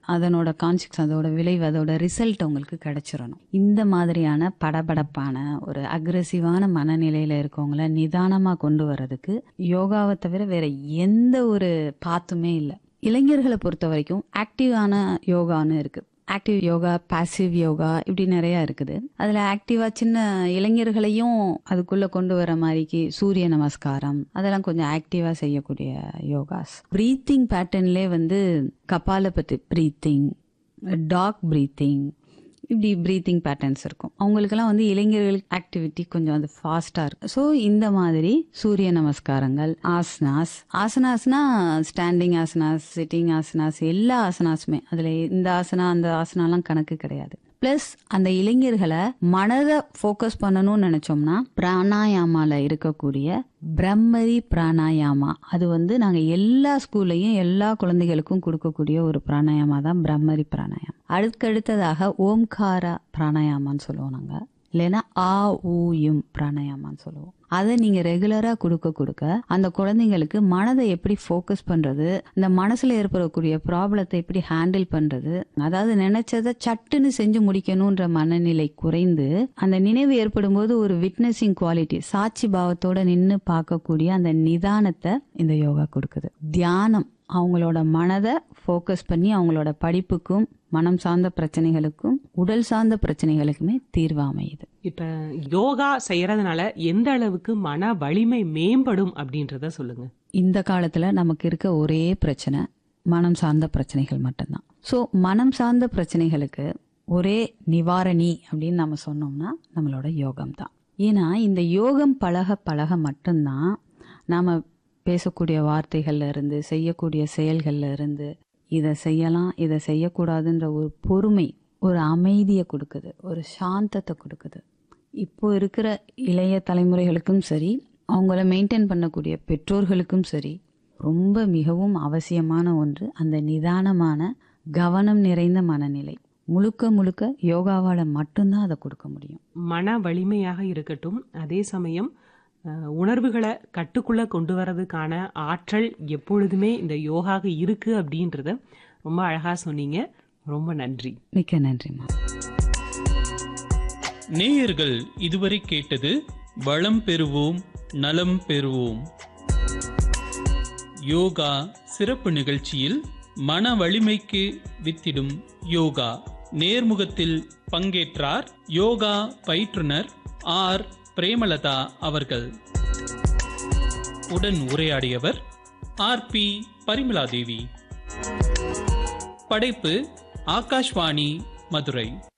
அதனோட கான்சிக்ஸ் அதோட விளைவு அதோட ரிசல்ட் உங்களுக்கு கிடைச்சிடணும் இந்த மாதிரியான படபடப்பான ஒரு அக்ரெசிவான மனநிலையில இருக்கவங்கள நிதானமா கொண்டு வர்றதுக்கு யோகாவை தவிர வேற எந்த ஒரு பாத்துமே இல்லை இளைஞர்களை பொறுத்த வரைக்கும் ஆக்டிவான யோகான்னு இருக்கு ஆக்டிவ் யோகா பாசிவ் யோகா இப்படி நிறைய இருக்குது அதுல ஆக்டிவா சின்ன இளைஞர்களையும் அதுக்குள்ள கொண்டு வர மாதிரிக்கு சூரிய நமஸ்காரம் அதெல்லாம் கொஞ்சம் ஆக்டிவா செய்யக்கூடிய யோகாஸ் பிரீத்திங் பேட்டர்ன்லே வந்து கபாலபதி பிரீத்திங் டாக் பிரீத்திங் இப்படி பிரீத்திங் பேட்டர்ன்ஸ் இருக்கும் அவங்களுக்கெல்லாம் வந்து இளைஞர்களுக்கு ஆக்டிவிட்டி கொஞ்சம் அது ஃபாஸ்டா இருக்கும் ஸோ இந்த மாதிரி சூரிய நமஸ்காரங்கள் ஆசனாஸ் ஆசனாஸ்னா ஸ்டாண்டிங் ஆசனாஸ் சிட்டிங் ஆசனாஸ் எல்லா ஆசனாஸுமே அதுல இந்த ஆசனா அந்த ஆசனாலாம் கணக்கு கிடையாது பிளஸ் அந்த இளைஞர்களை மனதை ஃபோக்கஸ் பண்ணணும்னு நினைச்சோம்னா பிராணாயாமால இருக்கக்கூடிய பிரம்மரி பிராணாயாமா அது வந்து நாங்க எல்லா ஸ்கூல்லையும் எல்லா குழந்தைகளுக்கும் கொடுக்கக்கூடிய ஒரு பிராணாயாமா தான் பிரம்மரி பிராணாயாமம் அதுக்கடுத்ததாக ஓம்காரா பிராணாயாமான்னு சொல்லுவோம் நாங்க இல்லைன்னா ஆ ஊயும் பிராணாயாமான்னு சொல்லுவோம் அதை நீங்க ரெகுலரா கொடுக்க கொடுக்க அந்த குழந்தைங்களுக்கு மனதை எப்படி ஃபோக்கஸ் பண்றது இந்த மனசுல ஏற்படக்கூடிய ப்ராப்ளத்தை எப்படி ஹேண்டில் பண்றது அதாவது நினைச்சதை சட்டுன்னு செஞ்சு முடிக்கணும்ன்ற மனநிலை குறைந்து அந்த நினைவு ஏற்படும் போது ஒரு விட்னஸிங் குவாலிட்டி சாட்சி பாவத்தோட நின்று பார்க்கக்கூடிய அந்த நிதானத்தை இந்த யோகா கொடுக்குது தியானம் அவங்களோட மனதை ஃபோக்கஸ் பண்ணி அவங்களோட படிப்புக்கும் மனம் சார்ந்த பிரச்சனைகளுக்கும் உடல் சார்ந்த பிரச்சனைகளுக்குமே தீர்வு அமையுது இப்ப யோகா செய்யறதுனால எந்த அளவுக்கு மன வலிமை மேம்படும் அப்படின்றத சொல்லுங்க இந்த காலத்துல நமக்கு இருக்க ஒரே பிரச்சனை மனம் சார்ந்த பிரச்சனைகள் மட்டும்தான் ஸோ மனம் சார்ந்த பிரச்சனைகளுக்கு ஒரே நிவாரணி அப்படின்னு நம்ம சொன்னோம்னா நம்மளோட யோகம் தான் ஏன்னா இந்த யோகம் பழக பழக மட்டும்தான் நாம பேசக்கூடிய வார்த்தைகள்ல இருந்து செய்யக்கூடிய செயல்கள்ல இருந்து இதை செய்யலாம் இதை செய்யக்கூடாதுன்ற ஒரு பொறுமை ஒரு அமைதியை கொடுக்குது ஒரு சாந்தத்தை கொடுக்குது இப்போ இருக்கிற இளைய தலைமுறைகளுக்கும் சரி அவங்கள மெயின்டைன் பண்ணக்கூடிய பெற்றோர்களுக்கும் சரி ரொம்ப மிகவும் அவசியமான ஒன்று அந்த நிதானமான கவனம் நிறைந்த மனநிலை முழுக்க முழுக்க யோகாவால மட்டும்தான் அதை கொடுக்க முடியும் மன வலிமையாக இருக்கட்டும் அதே சமயம் அஹ், உணர்வுகளை கட்டுக்குள்ள கொண்டு வரதுக்கான ஆற்றல் எப்பொழுதுமே இந்த யோகாக இருக்கு அப்படின்றத ரொம்ப அழகா சொன்னீங்க ரொம்ப நன்றி மிக்க நன்றிம்மா நேயர்கள் இதுவரை கேட்டது வளம் பெறுவோம் நலம் பெறுவோம் யோகா சிறப்பு நிகழ்ச்சியில் மன வலிமைக்கு வித்திடும் யோகா நேர்முகத்தில் பங்கேற்றார் யோகா பயிற்றுனர் ஆர் பிரேமலதா அவர்கள் உடன் உரையாடியவர் ஆர் பி பரிமலாதேவி படைப்பு ஆகாஷ்வாணி மதுரை